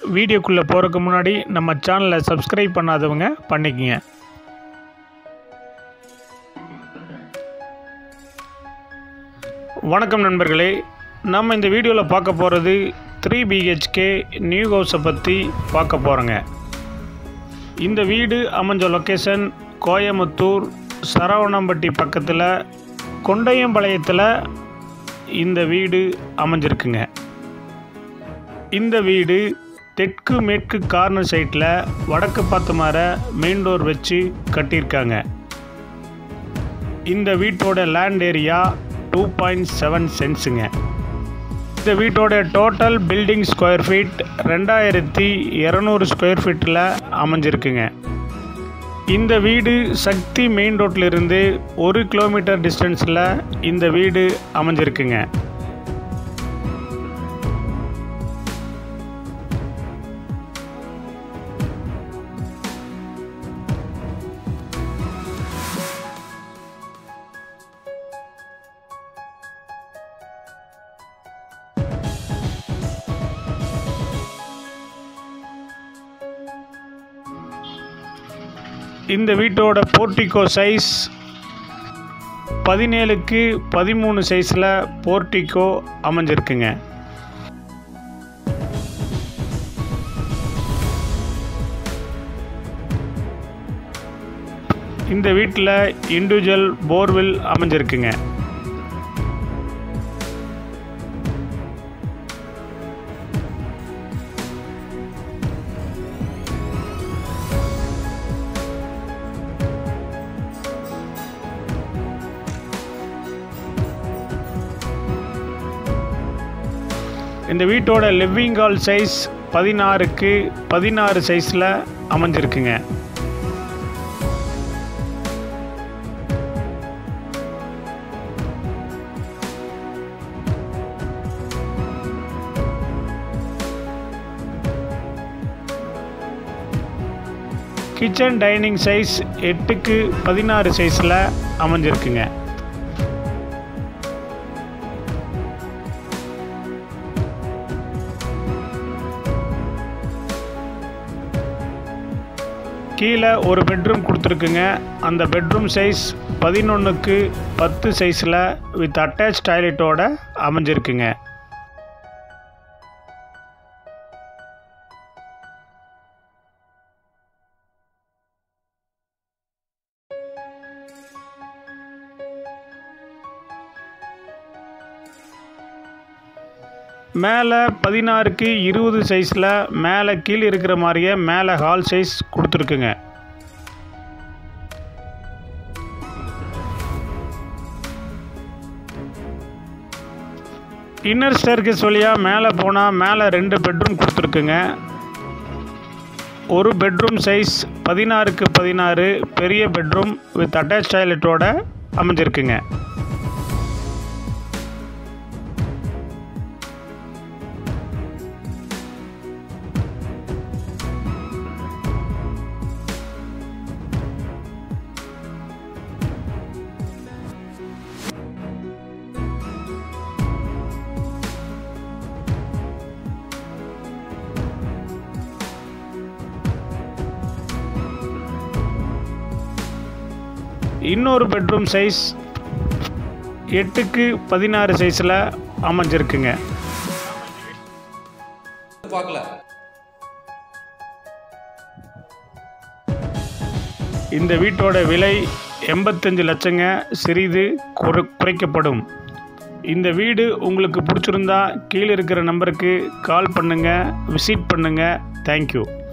வீடியோக்குள்ளே போகிறதுக்கு முன்னாடி நம்ம சேனலை சப்ஸ்கிரைப் பண்ணாதவங்க பண்ணிக்கங்க வணக்கம் நண்பர்களே நம்ம இந்த வீடியோவில் பார்க்க போகிறது த்ரீ பிஹெச்கே நியூ ஹவுஸை பற்றி பார்க்க போகிறோங்க இந்த வீடு அமைஞ்ச லொக்கேஷன் கோயமுத்தூர் சரவணம்பட்டி பக்கத்தில் கொண்டையம்பாளையத்தில் இந்த வீடு அமைஞ்சிருக்குங்க இந்த வீடு தெற்கு மேற்கு கார்னர் சைட்டில் வடக்கு பார்த்த மாற மெயின் டோர் வச்சு கட்டியிருக்காங்க இந்த வீட்டோட land area two point seven சென்ஸுங்க இந்த வீட்டோட டோட்டல் பில்டிங் ஸ்கொயர் ஃபீட் ரெண்டாயிரத்தி இரநூறு ஸ்கொயர் ஃபீட்டில் அமைஞ்சிருக்குங்க இந்த வீடு சக்தி மெயின் ரோட்லேருந்து ஒரு கிலோமீட்டர் டிஸ்டன்ஸில் இந்த வீடு அமைஞ்சிருக்குங்க இந்த வீட்டோட போர்ட்டிகோ சைஸ் பதினேழுக்கு பதிமூணு சைஸில் போர்ட்டிகோ அமைஞ்சிருக்குங்க இந்த வீட்டில் இண்டிவிஜுவல் போர்வெல் அமைஞ்சிருக்குங்க இந்த வீட்டோட லிவிங் ஹால் சைஸ் பதினாறுக்கு பதினாறு சைஸில் அமைஞ்சிருக்குங்க கிச்சன் டைனிங் சைஸ் எட்டுக்கு பதினாறு சைஸில் அமைஞ்சிருக்குங்க கீழே ஒரு பெட்ரூம் கொடுத்துருக்குங்க அந்த பெட்ரூம் சைஸ் பதினொன்றுக்கு பத்து சைஸில் வித் அட்டாச் டாய்லெட்டோட அமைஞ்சிருக்குங்க மேலே பதினாறுக்கு இருபது சைஸில் மேலே கீழே இருக்கிற மாதிரியே மேலே ஹால் சைஸ் கொடுத்துருக்குங்க இன்னர் ஸ்டேர்கேஸ் வழியாக மேலே போனால் மேலே ரெண்டு பெட்ரூம் கொடுத்துருக்குங்க ஒரு பெட்ரூம் சைஸ் பதினாறுக்கு பதினாறு பெரிய பெட்ரூம் வித் அட்டாச் டாய்லெட்டோட அமைஞ்சிருக்குங்க இன்னொரு பெட்ரூம் சைஸ் எட்டுக்கு பதினாறு சைஸில் அமைஞ்சிருக்குங்க பார்க்கல இந்த வீட்டோட விலை எண்பத்தஞ்சு லட்சங்க சிறிது குறை குறைக்கப்படும் இந்த வீடு உங்களுக்கு பிடிச்சிருந்தா கீழே இருக்கிற நம்பருக்கு கால் பண்ணுங்கள் விசிட் பண்ணுங்கள் தேங்க்யூ